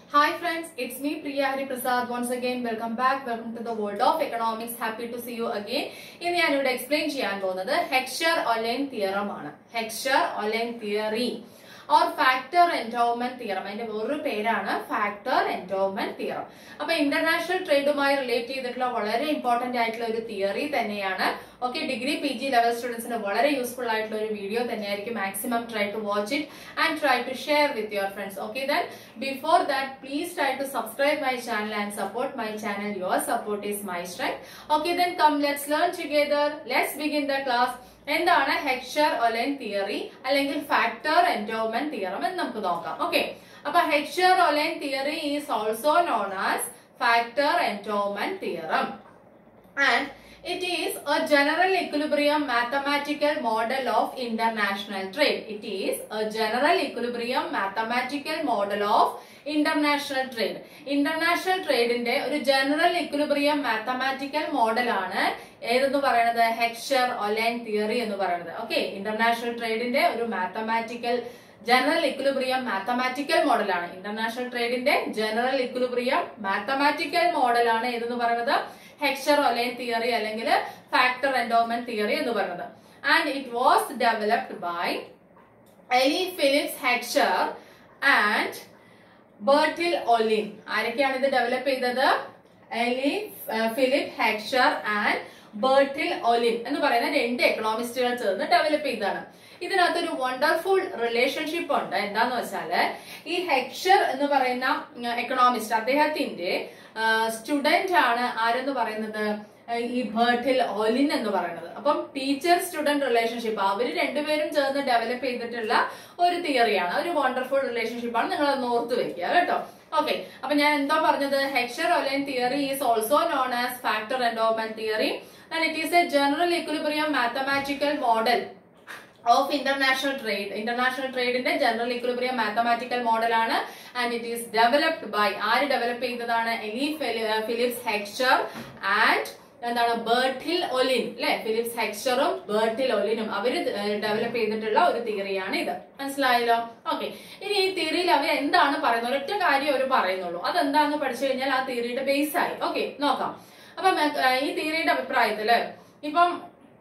Hi friends, it's me Priya Hari Prasad. Once again, welcome back. Welcome to the world of economics. Happy to see you again. ഇന്ന് ഞാൻ ഇവിടെ explain ചെയ്യാൻ പോകുന്നത് Heckscher Ohlin theorem ആണ് Heckscher Ohlin theory or factor endowment theorem അതിന്റെ വേറൊരു പേരാണ് factor endowment theorem അപ്പൊ ഇന്റർനാഷണൽ ട്രേഡുമായി റിലേറ്റ് ചെയ്തിട്ടുള്ള വളരെ ഇമ്പോർട്ടന്റ് ആയിട്ടുള്ള ഒരു തിയറി തന്നെയാണ് okay degree P G level സ്റ്റുഡൻസിന് വളരെ യൂസ്ഫുൾ ആയിട്ടുള്ള ഒരു വീഡിയോ തന്നെയായിരിക്കും maximum try to watch it and try to share with your friends okay then before that please try to subscribe my channel and support my channel your support is my strength okay then come let's learn together let's begin the class എന്താണ് Heckscher Ohlin theory അല്ലെങ്കിൽ factor endowment theorem എന്ന് നമുക്ക് നോക്കാം okay അപ്പൊ Heckscher Ohlin theory is also known as factor endowment theorem and it is a general equilibrium mathematical model of international trade. It is a general equilibrium mathematical model of international trade. International ട്രേഡിന്റെ ഒരു general equilibrium mathematical മോഡലാണ് ഏതെന്ന് പറയുന്നത് Heckscher Ohlin theory എന്ന് പറയുന്നത് okay international ട്രേഡിന്റെ ഒരു mathematical general equilibrium mathematical മോഡലാണ് ഇന്റർനാഷണൽ ട്രേഡിന്റെ ജനറൽ ഇക്വിലിബ്രിയം മാത്തമാറ്റിക്കൽ മോഡലാണ് ഏതെന്ന് പറയുന്നത് ഹെക്ഷർ ഒലൈൻ തിയറി അല്ലെങ്കിൽ ഫാക്ടർ എൻഡോമെന്റ് തിയറി എന്ന് പറയുന്നത് and it was developed by Eli Philips Heckscher and Bertil Ohlin ആരൊക്കെയാണ് ഇത് ഡെവലപ്പ് ചെയ്തത് Eli Philip Heckscher and Bertil Ohlin എന്ന് പറയുന്ന രണ്ട് എക്കണോമിസ്റ്റുകൾ ചേർന്ന് ഡെവലപ്പ് ചെയ്തതാണ് ഇതിനകത്തൊരു വണ്ടർഫുൾ റിലേഷൻഷിപ്പ് ഉണ്ട് എന്താന്ന് വെച്ചാല് ഈ ഹെക്ഷർ എന്ന് പറയുന്ന എക്കണോമിസ്റ്റ് അദ്ദേഹത്തിന്റെ സ്റ്റുഡന്റ് ആണ് ആരെന്ന് പറയുന്നത് ഈ ബേർട്ടിൽ ഒലിൻ എന്ന് പറയുന്നത് അപ്പം ടീച്ചർ സ്റ്റുഡന്റ് റിലേഷൻഷിപ്പ് അവര് രണ്ടുപേരും ചേർന്ന് ഡെവലപ്പ് ചെയ്തിട്ടുള്ള ഒരു തിയറിയാണ് ഒരു വണ്ടർഫുൾ റിലേഷൻഷിപ്പ് ആണ് നിങ്ങൾ ഒന്ന് ഓർത്ത് വെക്കുക കേട്ടോ ഓക്കെ അപ്പൊ ഞാൻ എന്തോ പറഞ്ഞത് Heckscher Ohlin theory is also known as factor endowment theory and it is a general equilibrium mathematical model of international trade international ട്രേഡിന്റെ ജനറൽ ഇക്വിലിബ്രിയം മാത്തമാറ്റിക്കൽ മോഡൽ ആണ് and it is developed by ആര് develop ചെയ്തതാണ് Eli Philips ഹെക്ചർ and എന്താണ് ബേർട്ടിൽ ഒലിൻ അല്ലെ Philips ഹെക്ചറും ബേർട്ടിൽ ഒലിനും അവര് develop ചെയ്തിട്ടുള്ള ഒരു തിയറിയാണ് ഇത് മനസ്സിലായല്ലോ ഓക്കെ ഇനി ഈ തിയറിയിൽ അവർ എന്താണ് പറയുന്നത് ഒരൊറ്റ കാര്യം അവർ പറയുന്നുള്ളൂ അതെന്താന്ന് പഠിച്ചു കഴിഞ്ഞാൽ ആ തിയറിയുടെ ബേസ് ആയി ഓക്കെ നോക്കാം അപ്പം ഈ തിയറിയുടെ അഭിപ്രായത്തില് ഇപ്പം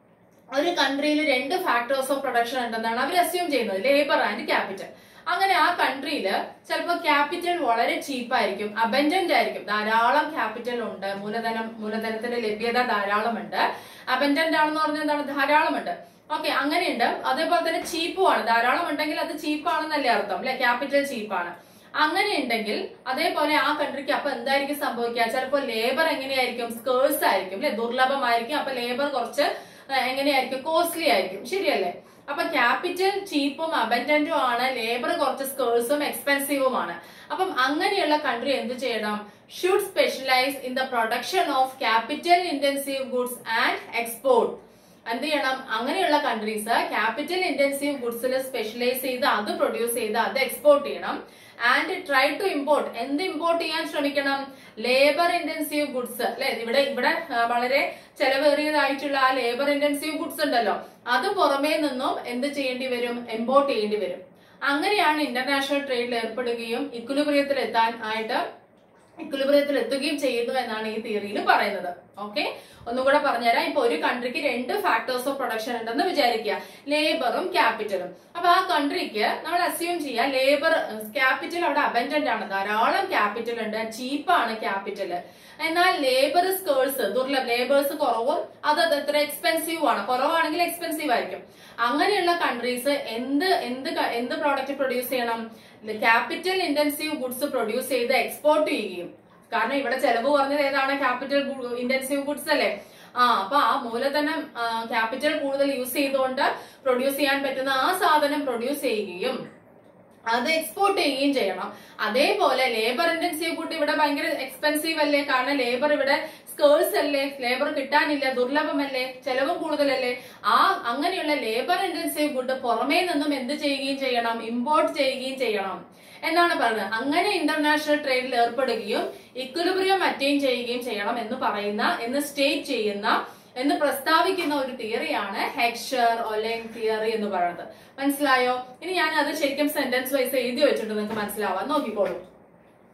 ഒരു കൺട്രിയിൽ രണ്ട് ഫാക്ടേഴ്സ് ഓഫ് പ്രൊഡക്ഷൻ ഉണ്ടെന്നാണ് അവർ അസ്യൂം ചെയ്യുന്നത് ലേബർ ആൻഡ് ക്യാപിറ്റൽ അങ്ങനെ ആ കൺട്രിയിൽ ചിലപ്പോൾ ക്യാപിറ്റൽ വളരെ ചീപ്പായിരിക്കും അബൻഡന്റ് ആയിരിക്കും ധാരാളം ക്യാപിറ്റൽ ഉണ്ട് മൂലധനം മൂലധനത്തിന്റെ ലഭ്യത ധാരാളമുണ്ട് അബൻഡന്റ് ആണെന്ന് പറഞ്ഞാൽ എന്താണ് ധാരാളമുണ്ട് ഓക്കെ അങ്ങനെയുണ്ട് അതേപോലെ തന്നെ ചീപ്പുമാണ് ധാരാളം ഉണ്ടെങ്കിൽ അത് ചീപ്പാണെന്നല്ലേ അർത്ഥം അല്ലെ ക്യാപിറ്റൽ ചീപ്പാണ് അങ്ങനെ ഉണ്ടെങ്കിൽ അതേപോലെ ആ കൺട്രിക്ക് അപ്പൊ എന്തായിരിക്കും സംഭവിക്കുക ചിലപ്പോൾ ലേബർ എങ്ങനെയായിരിക്കും സ്കേഴ്സ് ആയിരിക്കും അല്ലെ ദുർലഭമായിരിക്കും അപ്പൊ ലേബർ കുറച്ച് എങ്ങനെയായിരിക്കും കോസ്റ്റ്ലി ആയിരിക്കും ശരിയല്ലേ അപ്പൊ ക്യാപിറ്റൽ ചീപ്പും അബൻഡന്റും ആണ് ലേബർ കുറച്ച് സ്കേഴ്സും എക്സ്പെൻസീവുമാണ് അപ്പം അങ്ങനെയുള്ള കൺട്രി എന്ത് ചെയ്യണം should specialise in the production of capital intensive goods and export എന്ത് ചെയ്യണം അങ്ങനെയുള്ള കൺട്രീസ് ക്യാപിറ്റൽ ഇന്റൻസീവ് ഗുഡ്സിൽ സ്പെഷ്യലൈസ് ചെയ്ത് അത് പ്രൊഡ്യൂസ് ചെയ്ത് അത് എക്സ്പോർട്ട് ചെയ്യണം ആൻഡ് ട്രൈ ടു ഇമ്പോർട്ട് എന്ത് ഇമ്പോർട്ട് ചെയ്യാൻ ശ്രമിക്കണം ലേബർ ഇന്റൻസീവ് ഗുഡ്സ് അല്ലെ ഇവിടെ ഇവിടെ വളരെ ചെലവേറിയതായിട്ടുള്ള ആ ലേബർ ഇന്റൻസീവ് ഗുഡ്സ് ഉണ്ടല്ലോ അത് പുറമേ നിന്നും എന്ത് ചെയ്യേണ്ടി വരും ഇമ്പോർട്ട് ചെയ്യേണ്ടി വരും അങ്ങനെയാണ് ഇന്റർനാഷണൽ ട്രേഡിൽ ഏർപ്പെടുകയും ഇക്വിലിബ്രിയത്തിൽ എത്താൻ ആയിട്ട് ഇക്വിലിബ്രിയത്തിൽ എത്തുകയും ചെയ്യുന്നു എന്നാണ് ഈ തിയറിയിൽ പറയുന്നത് ഓക്കെ ഒന്നുകൂടെ പറഞ്ഞുതരാം ഇപ്പൊ ഒരു കൺട്രിക്ക് രണ്ട് ഫാക്ടേഴ്സ് ഓഫ് പ്രൊഡക്ഷൻ ഉണ്ടെന്ന് വിചാരിക്കുക ലേബറും ക്യാപിറ്റലും അപ്പൊ ആ കൺട്രിക്ക് നമ്മൾ അസ്യൂം ചെയ്യാം ലേബർ ക്യാപിറ്റൽ അവിടെ അബൻഡന്റ് ആണ് ധാരാളം ക്യാപിറ്റൽ ഉണ്ട് ചീപ്പാണ് ക്യാപിറ്റൽ എന്നാൽ ലേബർ സ്കേഴ്സ് ദുർലഭ ലേബേഴ്സ് കുറവും അത് എത്ര എക്സ്പെൻസീവ് ആണ് കുറവാണെങ്കിൽ എക്സ്പെൻസീവ് ആയിരിക്കും അങ്ങനെയുള്ള കൺട്രീസ് എന്ത് എന്ത് എന്ത് പ്രോഡക്റ്റ് പ്രൊഡ്യൂസ് ചെയ്യണം ക്യാപിറ്റൽ ഇന്റൻസീവ് ഗുഡ്സ് പ്രൊഡ്യൂസ് ചെയ്ത് എക്സ്പോർട്ട് ചെയ്യുകയും കാരണം ഇവിടെ ചെലവ് കുറഞ്ഞത് ഏതാണ് ക്യാപിറ്റൽ ഇന്റൻസീവ് ഗുഡ്സ് അല്ലേ ആ അപ്പൊ ആ മൂലധനം ക്യാപിറ്റൽ കൂടുതൽ യൂസ് ചെയ്തുകൊണ്ട് പ്രൊഡ്യൂസ് ചെയ്യാൻ പറ്റുന്ന ആ സാധനം പ്രൊഡ്യൂസ് ചെയ്യുകയും അത് എക്സ്പോർട്ട് ചെയ്യുകയും ചെയ്യണം അതേപോലെ ലേബർ ഇന്റൻസീവ് ഗുഡ് ഇവിടെ ഭയങ്കര എക്സ്പെൻസീവ് അല്ലേ കാരണം ലേബർ ഇവിടെ സ്കേഴ്സ് അല്ലേ ലേബർ കിട്ടാനില്ല ദുർലഭമല്ലേ ചെലവും കൂടുതലല്ലേ ആ അങ്ങനെയുള്ള ലേബർ ഇന്റൻസീവ് ഗുഡ് പുറമേ നിന്നും എന്ത് ചെയ്യുകയും ചെയ്യണം ഇമ്പോർട്ട് ചെയ്യുകയും ചെയ്യണം എന്നാണ് പറയുന്നത് അങ്ങനെ ഇന്റർനാഷണൽ ട്രേഡിൽ ഏർപ്പെടുകയും ഇക്വിലിബ്രിയം അറ്റൈൻ ചെയ്യുകയും ചെയ്യണം എന്ന് പറയുന്ന എന്ന് സ്റ്റേറ്റ് ചെയ്യുന്ന എന്ന് പ്രസ്താവിക്കുന്ന ഒരു തിയറിയാണ് ഹെക്ഷർ ഒലൈൻ തിയറി എന്ന് പറയുന്നത് മനസ്സിലായോ ഇനി ഞാൻ അത് ശരിക്കും സെന്റൻസ് വൈസ് എഴുതി വെച്ചിട്ടുണ്ട് നിങ്ങൾക്ക് മനസ്സിലാവാൻ നോക്കിക്കോളൂ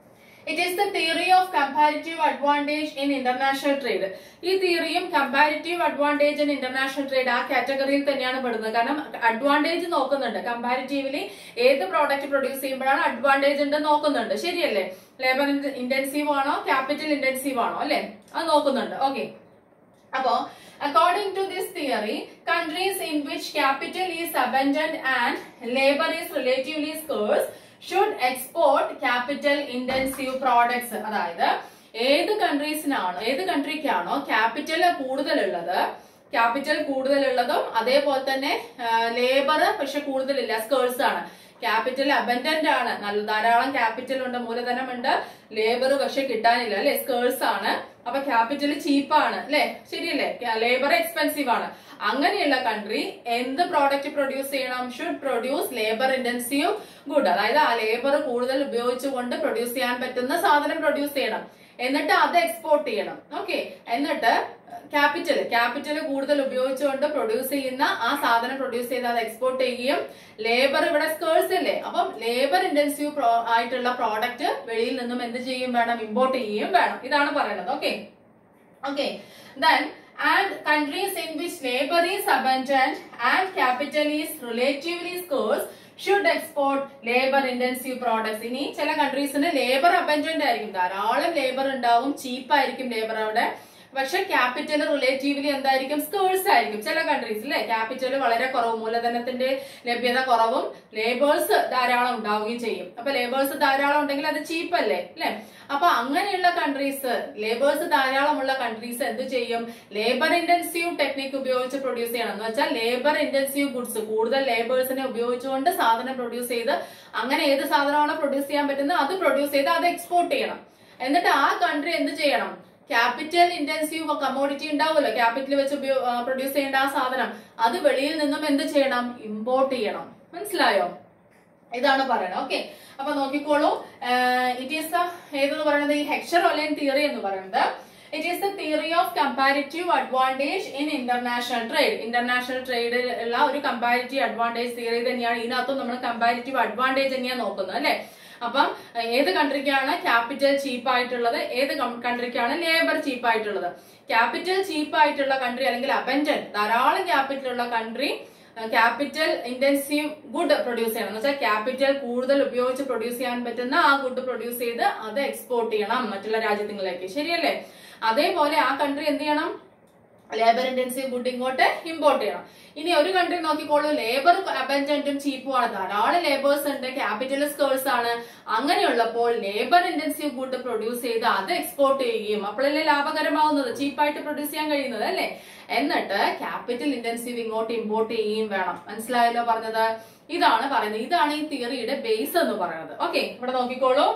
it is the theory of comparative advantage in international trade ഈ തിയറിയും comparative advantage in international trade ആ കാറ്റഗറിയിൽ തന്നെയാണ് പെടുന്നത് കാരണം അഡ്വാൻറ്റേജ് നോക്കുന്നുണ്ട് കമ്പാരിറ്റീവ്ലി ഏത് പ്രോഡക്റ്റ് പ്രൊഡ്യൂസ് ചെയ്യുമ്പോഴാണ് അഡ്വാൻറ്റേജ് ഉണ്ട് നോക്കുന്നുണ്ട് ശരിയല്ലേ ലേബർ ഇന്റൻസീവ് ആണോ ക്യാപിറ്റൽ ഇന്റൻസീവ് ആണോ അല്ലെ അത് നോക്കുന്നുണ്ട് ഓക്കെ അപ്പോ according to this theory countries in which capital is abundant and labor is relatively scarce should export capital intensive products അതായത് ഏത് കൺട്രീസിനാണോ ഏത് കൺട്രിക്കാണോ ക്യാപിറ്റൽ കൂടുതലുള്ളത് ക്യാപിറ്റൽ കൂടുതലുള്ളതും അതേപോലെ തന്നെ ലേബർ പക്ഷെ കൂടുതലില്ല സ്കേഴ്സ് ആണ് ക്യാപിറ്റൽ അബൻഡന്റ് ആണ് നല്ല ധാരാളം ക്യാപിറ്റൽ ഉണ്ട് മൂലധനമുണ്ട് ലേബർ പക്ഷെ കിട്ടാനില്ല അല്ലെ സ്കേഴ്സ് ആണ് അപ്പൊ ക്യാപിറ്റൽ ചീപ്പാണ് അല്ലെ ശരിയല്ലേ ലേബർ എക്സ്പെൻസീവ് ആണ് അങ്ങനെയുള്ള കൺട്രി എന്ത് പ്രോഡക്റ്റ് പ്രൊഡ്യൂസ് ചെയ്യണം should produce labour intensive good അതായത് ആ ലേബർ കൂടുതൽ ഉപയോഗിച്ചുകൊണ്ട് പ്രൊഡ്യൂസ് ചെയ്യാൻ പറ്റുന്ന സാധനം പ്രൊഡ്യൂസ് ചെയ്യണം എന്നിട്ട് അത് എക്സ്പോർട്ട് ചെയ്യണം ഓക്കെ എന്നിട്ട് ക്യാപിറ്റൽ ക്യാപിറ്റൽ കൂടുതൽ ഉപയോഗിച്ചുകൊണ്ട് പ്രൊഡ്യൂസ് ചെയ്യുന്ന ആ സാധനം പ്രൊഡ്യൂസ് ചെയ്ത് അത് എക്സ്പോർട്ട് ചെയ്യുകയും ലേബർ ഇവിടെ സ്കേഴ്സ് അല്ലേ അപ്പം ലേബർ ഇന്റൻസീവ് ആയിട്ടുള്ള പ്രോഡക്റ്റ് വെളിയിൽ നിന്നും എന്ത് ചെയ്യും വേണം ഇമ്പോർട്ട് ചെയ്യുകയും വേണം ഇതാണ് പറയുന്നത് okay okay then and countries in which labour is abundant and capital is relatively scarce should export labour intensive products ഇനി ചില കൺട്രീസിന് ലേബർ അബൻഡന്റ് ആയിരിക്കും ധാരാളം ലേബർ ഉണ്ടാവും ചീപ്പായിരിക്കും ലേബർ അവിടെ പക്ഷെ ക്യാപിറ്റൽ റിലേറ്റീവ്ലി എന്തായിരിക്കും സ്കേഴ്സ് ആയിരിക്കും ചില കൺട്രീസ് അല്ലെ ക്യാപിറ്റൽ വളരെ കുറവ് മൂലധനത്തിന്റെ ലഭ്യത കുറവും ലേബേഴ്സ് ധാരാളം ഉണ്ടാവുകയും ചെയ്യും അപ്പൊ ലേബേഴ്സ് ധാരാളം ഉണ്ടെങ്കിൽ അത് ചീപ്പ് അല്ലേ അല്ലെ അപ്പൊ അങ്ങനെയുള്ള കൺട്രീസ് ലേബേഴ്സ് ധാരാളമുള്ള കൺട്രീസ് എന്ത് ചെയ്യും ലേബർ ഇന്റൻസീവ് ടെക്നിക് ഉപയോഗിച്ച് പ്രൊഡ്യൂസ് ചെയ്യണം എന്ന് വെച്ചാൽ ലേബർ ഇന്റൻസീവ് ഗുഡ്സ് കൂടുതൽ ലേബേഴ്സിനെ ഉപയോഗിച്ചുകൊണ്ട് സാധനം പ്രൊഡ്യൂസ് ചെയ്ത് അങ്ങനെ ഏത് സാധനമാണോ പ്രൊഡ്യൂസ് ചെയ്യാൻ പറ്റുന്നത് അത് പ്രൊഡ്യൂസ് ചെയ്ത് അത് എക്സ്പോർട്ട് ചെയ്യണം എന്നിട്ട് ആ കൺട്രി എന്ത് ചെയ്യണം ക്യാപിറ്റൽ ഇന്റൻസീവ് കമ്മോഡിറ്റി ഉണ്ടാവുമല്ലോ ക്യാപിറ്റൽ വെച്ച് പ്രൊഡ്യൂസ് ചെയ്യേണ്ട ആ സാധനം അത് വെളിയിൽ നിന്നും എന്ത് ചെയ്യണം ഇമ്പോർട്ട് ചെയ്യണം മനസ്സിലായോ ഇതാണ് പറയുന്നത് ഓക്കെ അപ്പൊ നോക്കിക്കോളൂ ഇറ്റ് ഈസ് ഏതെന്ന് പറയുന്നത് ഈ ഹെക്ചർ ഒലൈൻ തിയറി എന്ന് പറയുന്നത് it is the theory of comparative advantage in international trade international ട്രേഡിൽ ഉള്ള ഒരു കമ്പാരിറ്റീവ് അഡ്വാൻറ്റേജ് തിയറി തന്നെയാണ് ഇതിനകത്തും നമ്മൾ കമ്പാരിറ്റീവ് അഡ്വാൻറ്റേജ് തന്നെയാണ് നോക്കുന്നത് അല്ലെ അപ്പം ഏത് കൺട്രിക്കാണ് ക്യാപിറ്റൽ ചീപ്പ് ആയിട്ടുള്ളത് ഏത് കൺട്രിക്കാണ് ലേബർ ചീപ്പ് ആയിട്ടുള്ളത് ക്യാപിറ്റൽ ചീപ്പ് ആയിട്ടുള്ള കൺട്രി അല്ലെങ്കിൽ അബൻഡന്റ് ധാരാളം ക്യാപിറ്റൽ ഉള്ള country capital intensive good produce ചെയ്യണം എന്ന് വെച്ചാൽ ക്യാപിറ്റൽ കൂടുതൽ ഉപയോഗിച്ച് പ്രൊഡ്യൂസ് ചെയ്യാൻ പറ്റുന്ന ആ ഗുഡ് പ്രൊഡ്യൂസ് ചെയ്ത് അത് എക്സ്പോർട്ട് ചെയ്യണം മറ്റുള്ള രാജ്യങ്ങളിലേക്ക് ശരിയല്ലേ അതേപോലെ ആ കൺട്രി എന്ത് ചെയ്യണം ലേബർ ഇന്റൻസീവ് ഗുഡ് ഇങ്ങോട്ട് ഇമ്പോർട്ട് ചെയ്യണം ഇനി ഒരു കൺട്രി നോക്കിക്കോളൂ ലേബർ അബൻഡന്റും ചീപ്പുമാണ് ധാരാളം ലേബേഴ്സ് ഉണ്ട് ക്യാപിറ്റൽ സ്കേഴ്സ് ആണ് അങ്ങനെയുള്ളപ്പോൾ ലേബർ ഇന്റൻസീവ് ഗുഡ് പ്രൊഡ്യൂസ് ചെയ്ത് അത് എക്സ്പോർട്ട് ചെയ്യുകയും അപ്പോഴല്ലേ ലാഭകരമാവുന്നത് ചീപ്പായിട്ട് പ്രൊഡ്യൂസ് ചെയ്യാൻ കഴിയുന്നത് അല്ലേ എന്നിട്ട് ക്യാപിറ്റൽ ഇന്റൻസീവ് ഇങ്ങോട്ട് ഇമ്പോർട്ട് ചെയ്യുകയും വേണം മനസ്സിലായല്ലോ പറഞ്ഞത് ഇതാണ് പറയുന്നത് ഇതാണ് ഈ തിയറിയുടെ ബേസ് എന്ന് പറയുന്നത് ഓക്കെ ഇവിടെ നോക്കിക്കോളൂ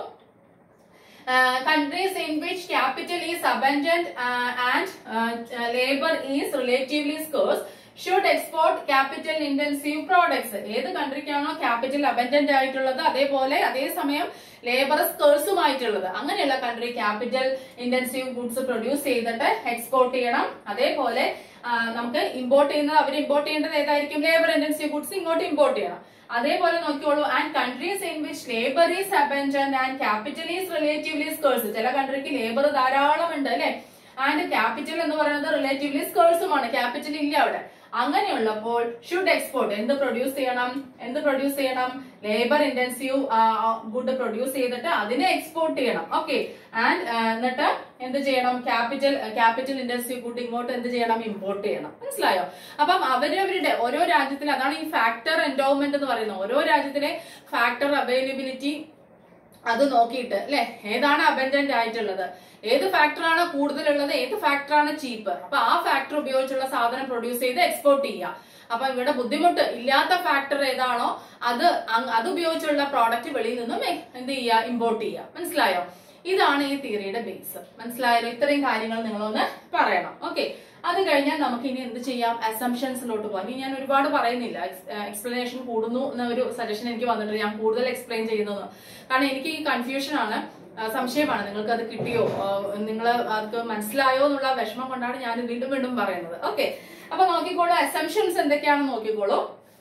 uh, countries in which capital is abundant uh, and uh, uh, labor is relatively scarce should export capital intensive products ഏത് കൺട്രിക്കാണോ ക്യാപിറ്റൽ അബൻഡന്റ് ആയിട്ടുള്ളത് അതേപോലെ അതേസമയം ലേബർ സ്കേഴ്സുമായിട്ടുള്ളത് അങ്ങനെയുള്ള country capital intensive goods produce ചെയ്തിട്ട് എക്സ്പോർട്ട് ചെയ്യണം അതേപോലെ ആ, നമുക്ക് ഇമ്പോർട്ട് ചെയ്യുന്നത് അവർ ഇമ്പോർട്ട് ചെയ്യേണ്ടത് ഏതായിരിക്കും ലേബർ ഇന്റൻസീവ് ഗുഡ്സ് ഇങ്ങോട്ട് ഇമ്പോർട്ട് ചെയ്യണം അതേപോലെ നോക്കിക്കോളൂ and countries in which labour is abundant and capital is relatively scarce ചില കൺട്രിക്ക് ലേബർ ധാരാളം ഉണ്ട് അല്ലെ ആൻഡ് ക്യാപിറ്റൽ എന്ന് പറയുന്നത് റിലേറ്റീവ്ലി സ്കേഴ്സുമാണ് ക്യാപിറ്റൽ ഇല്ല അവിടെ അങ്ങനെയുള്ളപ്പോൾ ഷുഡ് എക്സ്പോർട്ട് എന്ത് പ്രൊഡ്യൂസ് ചെയ്യണം എന്ത് പ്രൊഡ്യൂസ് ചെയ്യണം ലേബർ ഇന്റൻസീവ് ഗുഡ് പ്രൊഡ്യൂസ് ചെയ്തിട്ട് അതിനെ എക്സ്പോർട്ട് ചെയ്യണം ഓക്കെ ആൻഡ് എന്നിട്ട് എന്ത് ചെയ്യണം ക്യാപിറ്റൽ ക്യാപിറ്റൽ ഇന്റൻസീവ് ഗുഡ് ഇങ്ങോട്ട് എന്ത് ചെയ്യണം ഇമ്പോർട്ട് ചെയ്യണം മനസ്സിലായോ അപ്പം അവരവരുടെ ഓരോ രാജ്യത്തിലെ അതാണ് ഈ ഫാക്ടർ എൻഡോവ്മെന്റ് എന്ന് പറയുന്നത് ഓരോ രാജ്യത്തിലെ ഫാക്ടർ അവൈലബിലിറ്റി അത് നോക്കിയിട്ട് അല്ലെ ഏതാണ് അബൻഡന്റ് ആയിട്ടുള്ളത് ഏത് ഫാക്ടറാണ് കൂടുതലുള്ളത് ഏത് ഫാക്ടറാണ് ചീപ്പ് അപ്പൊ ആ ഫാക്ടർ ഉപയോഗിച്ചുള്ള സാധനം പ്രൊഡ്യൂസ് ചെയ്ത് എക്സ്പോർട്ട് ചെയ്യുക അപ്പൊ ഇവിടെ ബുദ്ധിമുട്ട് ഇല്ലാത്ത ഫാക്ടർ ഏതാണോ അത് അങ് അത് ഉപയോഗിച്ചുള്ള പ്രോഡക്റ്റ് വെളിയിൽ നിന്നും എ- എന്ത് ചെയ്യുക ഇമ്പോർട്ട് ചെയ്യുക മനസ്സിലായോ ഇതാണ് ഈ തിയറിയുടെ ബേസ് മനസ്സിലായല്ലോ ഇത്രയും കാര്യങ്ങൾ നിങ്ങളൊന്ന് പറയണം ഓക്കെ അത് കഴിഞ്ഞാൽ നമുക്ക് ഇനി എന്ത് ചെയ്യാം അസംഷൻസിലോട്ട് പോകാം ഇനി ഞാൻ ഒരുപാട് പറയുന്നില്ല എക്സ്പ്ലനേഷൻ കൂടുന്നു എന്ന ഒരു സജഷൻ എനിക്ക് വന്നിട്ടുണ്ട് ഞാൻ കൂടുതൽ എക്സ്പ്ലെയിൻ ചെയ്യുന്നത് കാരണം എനിക്ക് ഈ കൺഫ്യൂഷൻ ആണ് ആ, സംശയമാണ് നിങ്ങൾക്ക് അത് കിട്ടിയോ നിങ്ങൾ അത് മനസ്സിലായോ എന്നുള്ള വിഷമം കൊണ്ടാണ് ഞാൻ വീണ്ടും വീണ്ടും പറയുന്നത് ഓക്കെ അപ്പൊ നോക്കിക്കോളൂ അസംഷൻസ് എന്തൊക്കെയാണെന്ന് നോക്കിക്കോളൂ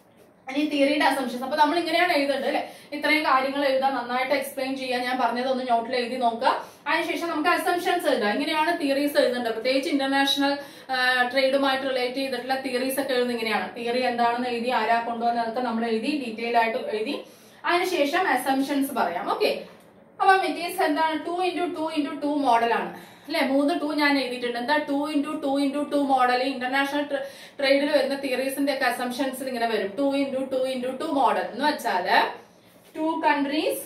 ഇനി തിയറിയുടെ അസംഷൻസ് അപ്പൊ നമ്മൾ ഇങ്ങനെയാണ് എഴുതേണ്ടത് അല്ലെ ഇത്രയും കാര്യങ്ങൾ എഴുതാൻ നന്നായിട്ട് എക്സ്പ്ലെയിൻ ചെയ്യാൻ ഞാൻ പറഞ്ഞത് ഒന്ന് നോട്ടിൽ എഴുതി നോക്കുക അതിനുശേഷം നമുക്ക് അസംഷൻസ് എഴുതാം ഇങ്ങനെയാണ് തിയറീസ് എഴുതേണ്ടത് പ്രത്യേകിച്ച് ഇന്റർനാഷണൽ ട്രേഡുമായിട്ട് റിലേറ്റ് ചെയ്തിട്ടുള്ള തിയറീസ് ഒക്കെ എഴുതുന്നത് ഇങ്ങനെയാണ് തിയറി എന്താണെന്ന് എഴുതി ആരാ കൊണ്ടുവന്നതൊക്കെ നമ്മൾ എഴുതി ഡീറ്റെയിൽ ആയിട്ട് എഴുതി അതിനുശേഷം അസംഷൻസ് പറയാം ഓക്കെ അപ്പം ഇറ്റ് ഈസ് എന്താണ് two into two into two മോഡലാണ് അല്ലെ മൂന്ന് ടു ഞാൻ എഴുതിയിട്ടുണ്ട് എന്താ two into two into two model international ട്രേഡിൽ വരുന്ന തിയറീസിന്റെ ഒക്കെ അസംഷൻസിൽ ഇങ്ങനെ വരും two into two into two model എന്ന് വെച്ചാല് two countries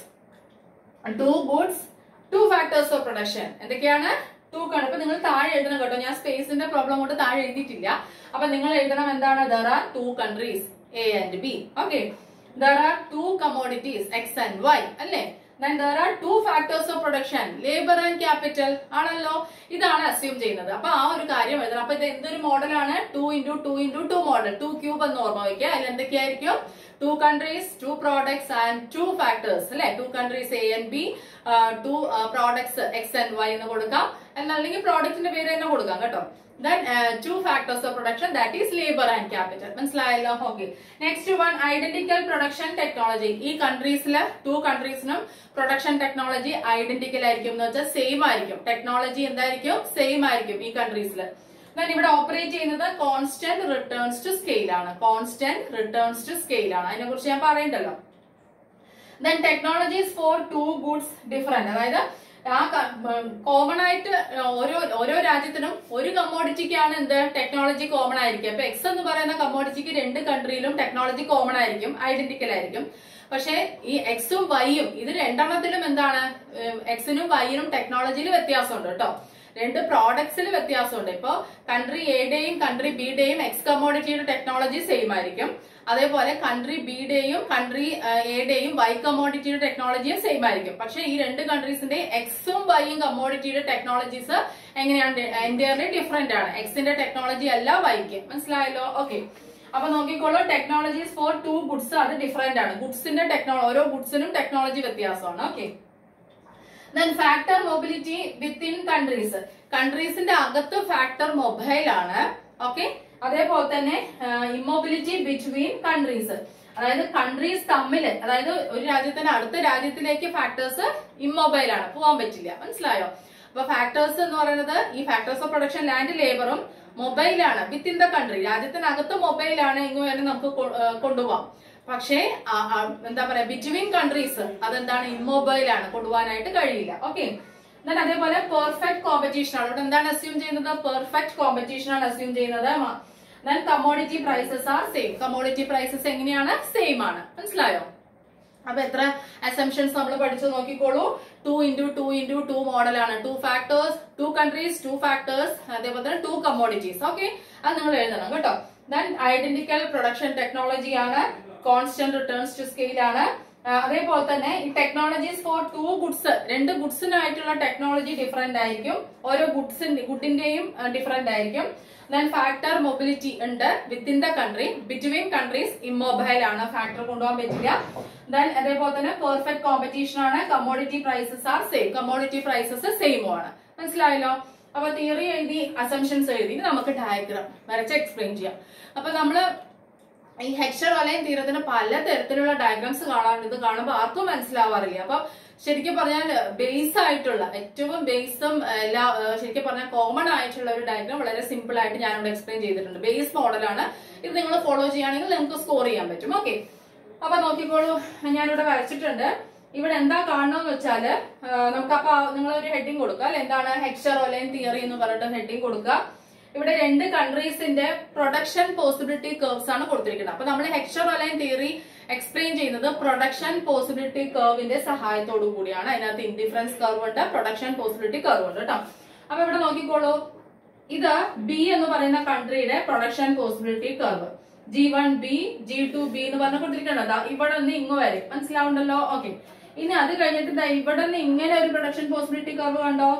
two goods two factors of production എന്തൊക്കെയാണ് ടു കൺ അപ്പൊ നിങ്ങൾ താഴെ എഴുതണം കേട്ടോ ഞാൻ സ്പേസിന്റെ പ്രോബ്ലം കൊണ്ട് താഴെ എഴുതിയിട്ടില്ല അപ്പൊ നിങ്ങൾ എഴുതണം എന്താണ് there are two countries A and B okay there are two commodities X and Y അല്ലേ then there are two factors of production labor and capital ആണല്ലോ ഇതാണ് അസ്യൂം ചെയ്യുന്നത് അപ്പൊ ആ ഒരു കാര്യം എഴുതണം അപ്പൊ ഇത് എന്തൊരു മോഡലാണ് two into two into two model two cube എന്ന് ഓർമ്മ വയ്ക്കുക അതിൽ എന്തൊക്കെയായിരിക്കും two countries two products and two factors അല്ലെ two countries A and B two products X and Y എന്ന് കൊടുക്കാം അല്ലെങ്കിൽ പ്രോഡക്റ്റിന്റെ പേര് തന്നെ കൊടുക്കാം കേട്ടോ then uh, two factors of production that is labor and capital മനസ്സിലായല്ലോ okay next one identical production technology ഈ കൺട്രീസില് ടു കൺട്രീസിനും പ്രൊഡക്ഷൻ ടെക്നോളജി ഐഡന്റിക്കൽ ആയിരിക്കും എന്ന് വെച്ചാൽ സെയിം ആയിരിക്കും ടെക്നോളജി എന്തായിരിക്കും സെയിം ആയിരിക്കും ഈ കൺട്രീസിൽ then ഇവിടെ ഓപ്പറേറ്റ് ചെയ്യുന്നത് കോൺസ്റ്റന്റ് റിട്ടേൺസ് ടു സ്കെയിൽ ആണ് കോൺസ്റ്റന്റ് റിട്ടേൺസ് ടു സ്കെയിൽ ആണ് അതിനെ കുറിച്ച് ഞാൻ പറയണ്ടല്ലോ then technologies for two goods different അതായത് ആ കോമൺ ആയിട്ട് ഓരോ ഓരോ രാജ്യത്തിനും ഒരു കമ്മോഡിറ്റിക്കാണ് എന്ത് ടെക്നോളജി കോമൺ ആയിരിക്കും അപ്പൊ എക്സ് എന്ന് പറയുന്ന കമ്മോഡിറ്റിക്ക് രണ്ട് കൺട്രിയിലും ടെക്നോളജി കോമൺ ആയിരിക്കും ഐഡന്റിക്കൽ ആയിരിക്കും പക്ഷെ ഈ എക്സും വൈയും ഇത് രണ്ടെണ്ണത്തിലും എന്താണ് എക്സിനും വൈയിനും ടെക്നോളജിയിൽ വ്യത്യാസമുണ്ട് കേട്ടോ രണ്ട് പ്രോഡക്ട്സിൽ വ്യത്യാസമുണ്ട് ഇപ്പോ കൺട്രി എയുടെയും കൺട്രി ബിയുടെയും എക്സ് കമ്മോഡിറ്റിയുടെ ടെക്നോളജി സെയിം ആയിരിക്കും അതേപോലെ കൺട്രി ബിയുടെയും കൺട്രി എയുടെയും വൈ കമ്മോഡിറ്റിയുടെ ടെക്നോളജിയും സെയിം ആയിരിക്കും പക്ഷെ ഈ രണ്ട് കൺട്രീസിന്റെ എക്സും വൈയും കമ്മോഡിറ്റിയുടെ ടെക്നോളജീസ് എങ്ങനെയാണ് എൻറ്റയർലി ഡിഫറെന്റ് ആണ് എക്സിന്റെ ടെക്നോളജി അല്ല വൈക്ക് മനസ്സിലായല്ലോ ഓക്കെ അപ്പൊ നോക്കിക്കോളൂ ടെക്നോളജീസ് ഫോർ ടു ഗുഡ്സ് അത് ഡിഫറെന്റ് ആണ് ഗുഡ്സിന്റെ ടെക്നോളജി ഓരോ ഗുഡ്സിനും ടെക്നോളജി വ്യത്യാസമാണ് okay then factor mobility within countries കൺട്രീസിന്റെ അകത്ത് ഫാക്ടർ മൊബൈൽ ആണ് ഓക്കെ അതേപോലെ തന്നെ ഇമ്മൊബിലിറ്റി ബിറ്റ്വീൻ കൺട്രീസ് അതായത് കൺട്രീസ് തമ്മിൽ അതായത് ഒരു രാജ്യത്തിന്റെ അടുത്ത രാജ്യത്തിലേക്ക് ഫാക്ടേഴ്സ് ഇമ്മൊബൈൽ ആണ് പോകാൻ പറ്റില്ല മനസ്സിലായോ അപ്പൊ ഫാക്ടേഴ്സ് എന്ന് പറയുന്നത് ഈ ഫാക്ടേഴ്സ് ഓഫ് പ്രൊഡക്ഷൻ ലാൻഡ് ലേബറും മൊബൈലാണ് വിത്തിൻ ദ കൺട്രി രാജ്യത്തിനകത്ത് മൊബൈലാണ് എങ്കിൽ വേണം നമുക്ക് കൊ- ഏഹ് കൊണ്ടുപോകാം പക്ഷേ ആ, ആ, എന്താ പറയാ ബിറ്റ്വീൻ കൺട്രീസ് അതെന്താണ് ഇമ്മൊബൈൽ ആണ് കൊണ്ടുപോകാനായിട്ട് കഴിയില്ല ഓക്കെ എന്നാൽ അതേപോലെ പെർഫെക്റ്റ് കോമ്പറ്റീഷൻ ആണ് ഇവിടെ എന്താണ് അസ്യൂം ചെയ്യുന്നത് പെർഫെക്റ്റ് കോമ്പറ്റീഷൻ ആണ് അസ്യൂം ചെയ്യുന്നത് then commodity prices are same commodity prices എങ്ങനെയാണ് സെയിം ആണ് മനസ്സിലായോ അപ്പൊ എത്ര അസംഷൻസ് നമ്മൾ പഠിച്ചു നോക്കിക്കോളൂ two into two into two മോഡലാണ് two factors two countries two factors അതേപോലെ തന്നെ ടു കമ്മോഡിറ്റീസ് ഓക്കെ അത് നിങ്ങൾ എഴുതണം കേട്ടോ ദെൻ ഐഡന്റിക്കൽ പ്രൊഡക്ഷൻ ടെക്നോളജി ആണ് കോൺസ്റ്റന്റ് റിട്ടേൺസ് ടു സ്കെയിൽ ആണ് ആ, അതേപോലെ തന്നെ ഈ ടെക്നോളജീസ് ഫോർ ടു ഗുഡ്സ് രണ്ട് ഗുഡ്സിനായിട്ടുള്ള ടെക്നോളജി ഡിഫറെന്റ് ആയിരിക്കും ഓരോ ഗുഡ്സിന്റെ ഗുഡിന്റെയും ഡിഫറെന്റ് ആയിരിക്കും ദെൻ ഫാക്ടർ മൊബിലിറ്റി ഉണ്ട് within the country between countries immobile ആണ് ഫാക്ടർ കൊണ്ടുപോകാൻ പറ്റില്ല ദെൻ അതേപോലെ തന്നെ പെർഫെക്റ്റ് കോമ്പറ്റീഷൻ ആണ് commodity prices are same commodity prices same ആണ് മനസ്സിലായല്ലോ അപ്പൊ തിയറി എഴുതി അസംഷൻസ് എഴുതി ഇനി നമുക്ക് ഡയഗ്രാം വരച്ച് എക്സ്പ്ലെയിൻ ചെയ്യാം അപ്പൊ നമ്മള് ഈ ഹെക്സർ വലയം തീരത്തിന് പല തരത്തിലുള്ള ഡയഗ്രാംസ് കാണാറുണ്ട് ഇത് കാണുമ്പോൾ ആർക്കും മനസ്സിലാവാറില്ല അപ്പൊ ശരിക്കും പറഞ്ഞാൽ ബേസ് ആയിട്ടുള്ള ഏറ്റവും ബേസും എല്ലാ ഏഹ് ശരിക്കും പറഞ്ഞാൽ കോമൺ ആയിട്ടുള്ള ഒരു ഡയഗ്രാം വളരെ സിമ്പിൾ ആയിട്ട് ഞാനിവിടെ എക്സ്പ്ലെയിൻ ചെയ്തിട്ടുണ്ട് ബേസ് മോഡലാണ് ഇത് നിങ്ങൾ ഫോളോ ചെയ്യുകയാണെങ്കിൽ നിങ്ങൾക്ക് സ്കോർ ചെയ്യാൻ പറ്റും ഓക്കെ അപ്പൊ നോക്കിക്കോളൂ ഞാനിവിടെ വരച്ചിട്ടുണ്ട് ഇവിടെ എന്താ കാണണമെന്ന് വെച്ചാല് ഏഹ് നമുക്ക് അപ്പൊ നിങ്ങൾ ഒരു ഹെഡിങ് കൊടുക്കുക അല്ലെ എന്താണ് ഹെക്സർ ഒലൈൻ തിയറി എന്ന് പറഞ്ഞിട്ട് ഹെഡിങ് കൊടുക്കുക ഇവിടെ രണ്ട് കൺട്രീസിന്റെ പ്രൊഡക്ഷൻ പോസിബിലിറ്റി കർവ്സ് ആണ് കൊടുത്തിരിക്കുന്നത് അപ്പൊ നമ്മൾ ഹെക്സർ ഒലൈൻ തിയറി എക്സ്പ്ലെയിൻ ചെയ്യുന്നത് പ്രൊഡക്ഷൻ പോസിബിലിറ്റി കർവിന്റെ സഹായത്തോടു കൂടിയാണ് അതിനകത്ത് ഇൻഡിഫറൻസ് കർവ് ഉണ്ട് പ്രൊഡക്ഷൻ പോസിബിലിറ്റി കർവ് ഉണ്ട് കേട്ടോ അപ്പൊ ഇവിടെ നോക്കിക്കോളൂ ഇത് ബി എന്ന് പറയുന്ന കൺട്രിയുടെ production possibility curve G one B G two B എന്ന് പറഞ്ഞ കൊടുത്തിരിക്കണം ദാ ഇവിടെ നിന്ന് ഇങ്ങ് വരും മനസ്സിലാവുണ്ടല്ലോ ഓക്കെ ഇനി അത് കഴിഞ്ഞിട്ട് ദാ ഇവിടെ നിന്ന് ഇങ്ങനെ ഒരു പ്രൊഡക്ഷൻ പോസിബിലിറ്റി കർവ് കണ്ടോ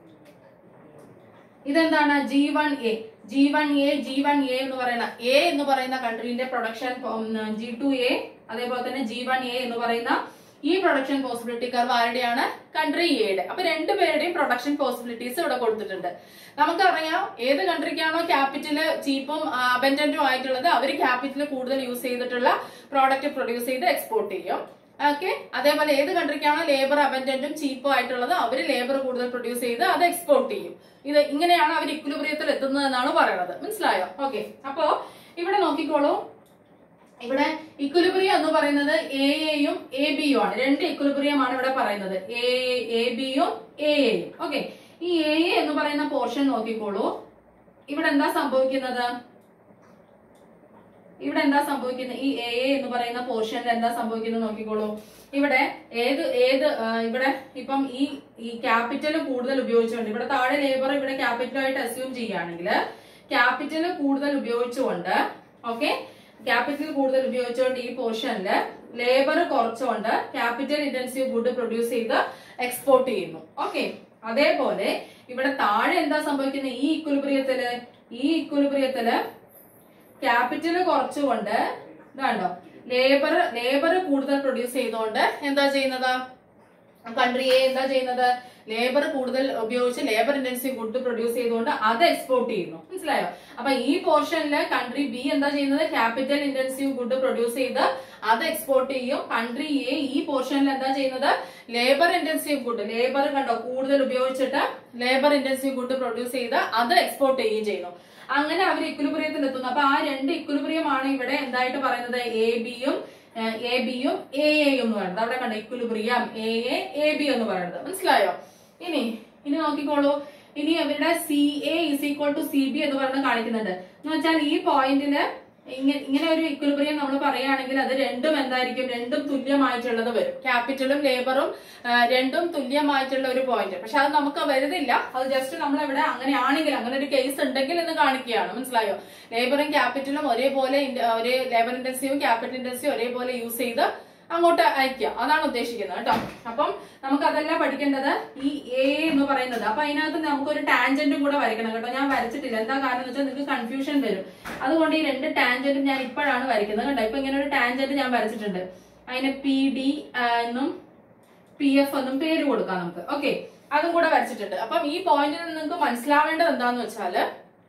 ഇതെന്താണ് G one A G one A G one A എന്ന് പറയുന്ന എ എന്ന് പറയുന്ന കൺട്രീന്റെ പ്രൊഡക്ഷൻ ജി ടു എ അതേപോലെ തന്നെ ജി വൺ എ എന്ന് പറയുന്ന ഈ പ്രൊഡക്ഷൻ പോസിബിലിറ്റി കർവ് ആരുടെയാണ് കൺട്രി എയുടെ അപ്പൊ രണ്ടുപേരുടെയും പ്രൊഡക്ഷൻ പോസിബിലിറ്റീസ് ഇവിടെ കൊടുത്തിട്ടുണ്ട് നമുക്കറിയാം ഏത് കൺട്രിക്കാണോ ക്യാപിറ്റല് ചീപ്പും അബൻഡന്റും ആയിട്ടുള്ളത് അവർ ക്യാപിറ്റൽ കൂടുതൽ യൂസ് ചെയ്തിട്ടുള്ള പ്രോഡക്റ്റ് പ്രൊഡ്യൂസ് ചെയ്ത് എക്സ്പോർട്ട് ചെയ്യും ഓക്കെ അതേപോലെ ഏത് കൺട്രിക്കാണോ ലേബർ അബൻഡന്റും ചീപ്പും ആയിട്ടുള്ളത് അവർ ലേബർ കൂടുതൽ പ്രൊഡ്യൂസ് ചെയ്ത് അത് എക്സ്പോർട്ട് ചെയ്യും ഇത് ഇങ്ങനെയാണ് അവർ ഇക്വിലിബ്രിയത്തിൽ എത്തുന്നത് എന്നാണ് പറയുന്നത് മനസ്സിലായോ ഓക്കെ അപ്പോ ഇവിടെ നോക്കിക്കോളൂ ഇവിടെ ഇക്വിലിബ്രിയം എന്ന് പറയുന്നത് എ എയും എ ബിയും ആണ് രണ്ട് ഇക്വിലിബ്രിയം ആണ് ഇവിടെ പറയുന്നത് എ എ ബിയും എ എയും ഓക്കെ ഈ എ എ എന്ന് പറയുന്ന പോർഷൻ നോക്കിക്കോളൂ ഇവിടെ എന്താ സംഭവിക്കുന്നത് ഇവിടെ എന്താ സംഭവിക്കുന്നത് ഈ എ എ എന്ന് പറയുന്ന പോർഷനിൽ എന്താ സംഭവിക്കുന്നത് നോക്കിക്കോളൂ ഇവിടെ ഏത് ഏത് ആ, ഇവിടെ ഇപ്പം ഈ ഈ ക്യാപിറ്റൽ കൂടുതൽ ഉപയോഗിച്ചുകൊണ്ട് ഇവിടെ താഴെ ലേബർ ഇവിടെ ക്യാപിറ്റലായിട്ട് അസ്യൂം ചെയ്യുകയാണെങ്കിൽ ക്യാപിറ്റൽ കൂടുതൽ ഉപയോഗിച്ചുകൊണ്ട് ഓക്കെ ക്യാപിറ്റൽ കൂടുതൽ ഉപയോഗിച്ചുകൊണ്ട് ഈ പോർഷനിൽ ലേബർ കുറച്ചുകൊണ്ട് ക്യാപിറ്റൽ ഇന്റൻസീവ് ഗുഡ് പ്രൊഡ്യൂസ് ചെയ്ത് എക്സ്പോർട്ട് ചെയ്യുന്നു ഓക്കെ അതേപോലെ ഇവിടെ താഴെ എന്താ സംഭവിക്കുന്നത് ഈ ഇക്വലിബ്രിയത്തില് ഈ ഇക്വലിബ്രിയത്തില് ക്യാപിറ്റൽ കുറച്ചുകൊണ്ട് ഇതാണ്ടോ ലേബർ ലേബർ കൂടുതൽ പ്രൊഡ്യൂസ് ചെയ്തുകൊണ്ട് എന്താ ചെയ്യുന്നത് കൺട്രി എ എന്താ ചെയ്യുന്നത് ലേബർ കൂടുതൽ ഉപയോഗിച്ച് ലേബർ ഇന്റൻസീവ് ഗുഡ് പ്രൊഡ്യൂസ് ചെയ്തുകൊണ്ട് അത് എക്സ്പോർട്ട് ചെയ്യുന്നു മനസ്സിലായോ അപ്പൊ ഈ പോർഷനില് കൺട്രി ബി എന്താ ചെയ്യുന്നത് ക്യാപിറ്റൽ ഇന്റൻസീവ് ഗുഡ് പ്രൊഡ്യൂസ് ചെയ്ത് അത് എക്സ്പോർട്ട് ചെയ്യും കൺട്രി എ ഈ പോർഷനിൽ എന്താ ചെയ്യുന്നത് ലേബർ ഇന്റൻസീവ് ഗുഡ് ലേബർ കണ്ടോ കൂടുതൽ ഉപയോഗിച്ചിട്ട് ലേബർ ഇന്റൻസീവ് ഗുഡ് പ്രൊഡ്യൂസ് ചെയ്ത് അത് എക്സ്പോർട്ട് ചെയ്യുകയും ചെയ്യുന്നു അങ്ങനെ അവർ ഇക്വലിബ്രിയത്തിൽ എത്തുന്നു അപ്പൊ ആ രണ്ട് ഇക്വലിബ്രിയം ആണ് ഇവിടെ എന്തായിട്ട് പറയുന്നത് എ ബിയും എ ബിയും എ എയും എന്ന് പറയുന്നത് അവിടെ കണ്ടോ equilibrium A A A B എന്ന് പറയുന്നത് മനസ്സിലായോ ഇനി ഇനി നോക്കിക്കോളൂ ഇനി അവരുടെ C A is equal to C B എന്ന് പറയുന്നത് കാണിക്കുന്നുണ്ട് എന്ന് വെച്ചാൽ ഈ പോയിന്റില് ഇങ്ങനെ ഇങ്ങനെ ഒരു ഇക്വലിബ്രിയം നമ്മൾ പറയുകയാണെങ്കിൽ അത് രണ്ടും എന്തായിരിക്കും രണ്ടും തുല്യമായിട്ടുള്ളത് വരും ക്യാപിറ്റലും ലേബറും രണ്ടും തുല്യമായിട്ടുള്ള ഒരു പോയിന്റ് പക്ഷെ അത് നമുക്ക് വരുന്നില്ല അത് ജസ്റ്റ് നമ്മൾ ഇവിടെ അങ്ങനെയാണെങ്കിൽ അങ്ങനെ ഒരു കേസ് ഉണ്ടെങ്കിൽ എന്ന് കാണിക്കുകയാണ് മനസ്സിലായോ ലേബറും ക്യാപിറ്റലും ഒരേപോലെ ഇൻ- ഒരേ ലേബർ ഇന്റൻസീവും ക്യാപിറ്റൽ ഇന്റൻസീവും ഒരേപോലെ യൂസ് ചെയ്ത് അങ്ങോട്ട് അയക്കുക അതാണ് ഉദ്ദേശിക്കുന്നത് കേട്ടോ അപ്പം നമുക്ക് അതല്ല പഠിക്കേണ്ടത് ഈ എ എന്ന് പറയുന്നത് അപ്പൊ അതിനകത്ത് നമുക്കൊരു ടാൻജന്റും കൂടെ വരയ്ക്കണം കേട്ടോ ഞാൻ വരച്ചിട്ടില്ല എന്താ കാരണം എന്ന് വെച്ചാൽ നിങ്ങൾക്ക് കൺഫ്യൂഷൻ വരും അതുകൊണ്ട് ഈ രണ്ട് ടാൻജന്റും ഞാൻ ഇപ്പോഴാണ് വരയ്ക്കുന്നത് കേട്ടോ ഇപ്പൊ ഇങ്ങനെ ഒരു ടാൻജന്റ് ഞാൻ വരച്ചിട്ടുണ്ട് അതിന് പി ഡി എന്നും പി എഫ് എന്നും പേര് കൊടുക്കാം നമുക്ക് ഓക്കെ അതും കൂടെ വരച്ചിട്ടുണ്ട് അപ്പം ഈ പോയിന്റിൽ നിന്ന് നിങ്ങൾക്ക് മനസ്സിലാവേണ്ടത് എന്താന്ന് വെച്ചാല്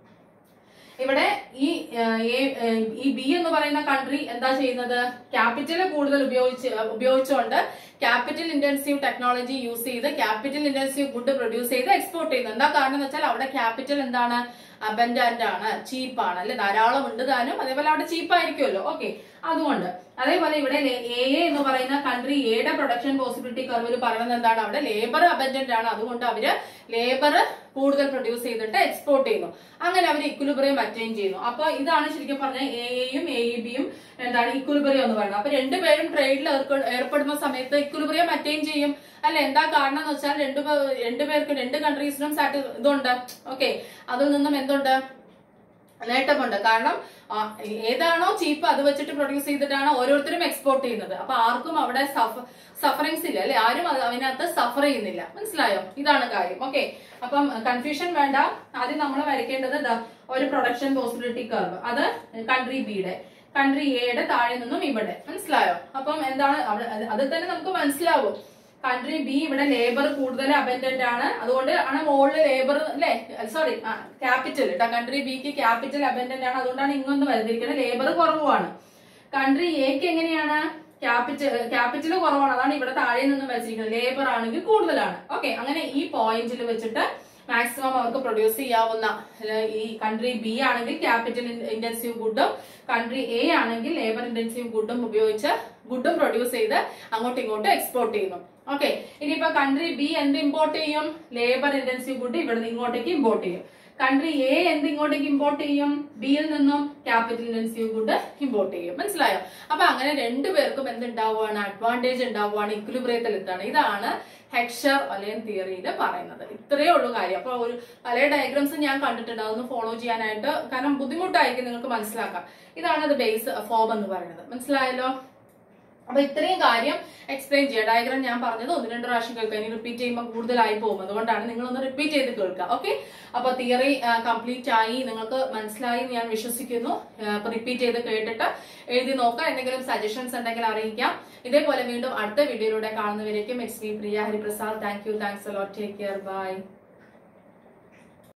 ഇവിടെ ഈ ആ, A- ആ, ഈ ബി എന്ന് പറയുന്ന കൺട്രി എന്താ ചെയ്യുന്നത് ക്യാപിറ്റൽ കൂടുതൽ ഉപയോഗിച്ച് ഉപയോഗിച്ചുകൊണ്ട് ക്യാപിറ്റൽ ഇന്റൻസീവ് ടെക്നോളജി യൂസ് ചെയ്ത് ക്യാപിറ്റൽ ഇന്റൻസീവ് ഗുഡ് പ്രൊഡ്യൂസ് ചെയ്ത് എക്സ്പോർട്ട് ചെയ്യുന്നു എന്താ കാരണം എന്ന് വെച്ചാൽ അവിടെ ക്യാപിറ്റൽ എന്താണ് അബൻഡന്റ് ആണ് ചീപ്പാണ് അല്ലെ ധാരാളം ഉണ്ട് താനും അതേപോലെ അവിടെ ചീപ്പ് ആയിരിക്കുമല്ലോ ഓക്കെ അതുകൊണ്ട് അതേപോലെ ഇവിടെ എ എ എന്ന് പറയുന്ന കൺട്രി എയുടെ പ്രൊഡക്ഷൻ പോസിബിലിറ്റി കർവിൽ പറയുന്നത് എന്താണ് അവിടെ ലേബർ അബൻഡന്റ് ആണ് അതുകൊണ്ട് അവര് ലേബർ കൂടുതൽ പ്രൊഡ്യൂസ് ചെയ്തിട്ട് എക്സ്പോർട്ട് ചെയ്യുന്നു അങ്ങനെ അവർ ഇക്വലിബ്രിയം അറ്റൈൻ ചെയ്യുന്നു അപ്പൊ ഇതാണ് ശരിക്കും പറഞ്ഞ എ എയും എ ഇ ബിയും എന്താണ് ഇക്വലിബ്രിയം എന്ന് പറയുന്നത് അപ്പൊ രണ്ടുപേരും ട്രേഡിൽ ഏർപ്പെടുന്ന സമയത്ത് ഇക്വലിബ്രിയം അറ്റൈൻ ചെയ്യും അല്ല എന്താ കാരണം എന്ന് വെച്ചാൽ രണ്ടു പേ- രണ്ടുപേർക്കും രണ്ട് കൺട്രീസിനും സാറ്റ് ഇതുണ്ട് ഓക്കെ അതിൽ നിന്നും എന്തുണ്ട് നേട്ടമുണ്ട് കാരണം ആ, ഏതാണോ ചീപ്പ് അത് വെച്ചിട്ട് പ്രൊഡ്യൂസ് ചെയ്തിട്ടാണ് ഓരോരുത്തരും എക്സ്പോർട്ട് ചെയ്യുന്നത് അപ്പൊ ആർക്കും അവിടെ സഫറിങ്സ് ഇല്ല അല്ലെ ആരും അത് അതിനകത്ത് സഫർ ചെയ്യുന്നില്ല മനസ്സിലായോ ഇതാണ് കാര്യം ഓക്കെ അപ്പം കൺഫ്യൂഷൻ വേണ്ട ആദ്യം നമ്മൾ വരയ്ക്കേണ്ടത് ദാ ഒരു പ്രൊഡക്ഷൻ പോസിബിലിറ്റി കർവ് അത് കൺട്രി ബിയുടെ കൺട്രി എയുടെ താഴെ നിന്നും ഇവിടെ മനസ്സിലായോ അപ്പം എന്താണ് അവിടെ അത് അത് തന്നെ നമുക്ക് മനസ്സിലാവും കൺട്രി ബി ഇവിടെ ലേബർ കൂടുതൽ അബൻഡന്റ് ആണ് അതുകൊണ്ട് ആണ് മുകളിൽ ലേബർ അല്ലെ സോറി ക്യാപിറ്റൽ കേട്ടോ കൺട്രി ബിക്ക് ക്യാപിറ്റൽ അബൻഡന്റ് ആണ് അതുകൊണ്ടാണ് ഇങ്ങൊന്ന് വരുന്നിരിക്കുന്നത് ലേബർ കുറവാണ് കൺട്രി എക്ക് എങ്ങനെയാണ് ക്യാപിറ്റൽ ക്യാപിറ്റൽ കുറവാണ് അതാണ് ഇവിടെ താഴെ നിന്നും വെച്ചിരിക്കുന്നത് ലേബർ ആണെങ്കിൽ കൂടുതലാണ് ഓക്കെ അങ്ങനെ ഈ പോയിന്റിൽ വെച്ചിട്ട് മാക്സിമം അവർക്ക് പ്രൊഡ്യൂസ് ചെയ്യാവുന്ന അല്ലെ, ഈ കൺട്രി ബി ആണെങ്കിൽ ക്യാപിറ്റൽ ഇന്റൻസീവ് ഗുഡും കൺട്രി എ ആണെങ്കിൽ ലേബർ ഇന്റൻസീവ് ഗുഡും ഉപയോഗിച്ച് ഗുഡും പ്രൊഡ്യൂസ് ചെയ്ത് അങ്ങോട്ടും ഇങ്ങോട്ടും എക്സ്പോർട്ട് ചെയ്യുന്നു ഓക്കെ ഇനിയിപ്പോ കൺട്രി ബി എന്ത് ഇമ്പോർട്ട് ചെയ്യും ലേബർ ഇന്റൻസീവ് ഗുഡ് ഇവിടെ നിന്ന് ഇങ്ങോട്ടേക്ക് ഇമ്പോർട്ട് ചെയ്യും കൺട്രി എ എന്ത് ഇങ്ങോട്ടേക്ക് ഇമ്പോർട്ട് ചെയ്യും ബിയിൽ നിന്നും ക്യാപിറ്റൽ ഇന്റൻസീവ് ഗുഡ് ഇമ്പോർട്ട് ചെയ്യും മനസ്സിലായോ അപ്പൊ അങ്ങനെ രണ്ടുപേർക്കും എന്തുണ്ടാവുകയാണ് അഡ്വാൻറ്റേജ് ഉണ്ടാവുകയാണ് ഇക്വിലിബ്രിയത്തിൽ എത്താണ് ഇതാണ് ഹെക്ഷർ ഒലയൻ തിയറിയിൽ പറയുന്നത് ഇത്രയേ ഉള്ളൂ കാര്യം അപ്പൊ ഒരു പല ഡയഗ്രാംസ് ഞാൻ കണ്ടിട്ടുണ്ട് അതൊന്ന് ഫോളോ ചെയ്യാനായിട്ട് കാരണം ബുദ്ധിമുട്ടായിരിക്കും നിങ്ങൾക്ക് മനസ്സിലാക്കാം ഇതാണ് അത് ബേസ് ഫോം എന്ന് പറയുന്നത് മനസ്സിലായല്ലോ അപ്പൊ ഇത്രയും കാര്യം എക്സ്പ്ലെയിൻ ചെയ്യുക ഡയഗ്രാം ഞാൻ പറഞ്ഞത് ഒന്ന് രണ്ട് പ്രാവശ്യം കേൾക്കുക ഇനി റിപ്പീറ്റ് ചെയ്യുമ്പോൾ കൂടുതലായി പോകും അതുകൊണ്ടാണ് നിങ്ങൾ ഒന്ന് റിപ്പീറ്റ് ചെയ്ത് കേൾക്കുക ഓക്കെ അപ്പൊ തിയറി കംപ്ലീറ്റ് ആയി നിങ്ങൾക്ക് മനസ്സിലായി എന്ന് ഞാൻ വിശ്വസിക്കുന്നു അപ്പൊ റിപ്പീറ്റ് ചെയ്ത് കേട്ടിട്ട് എഴുതി നോക്കുക എന്തെങ്കിലും സജഷൻസ് ഉണ്ടെങ്കിൽ അറിയിക്കാം ഇതേപോലെ വീണ്ടും അടുത്ത വീഡിയോയിലൂടെ കാണുന്നവരേക്കും it's me Priya Hariprasad thank you thanks lot take care by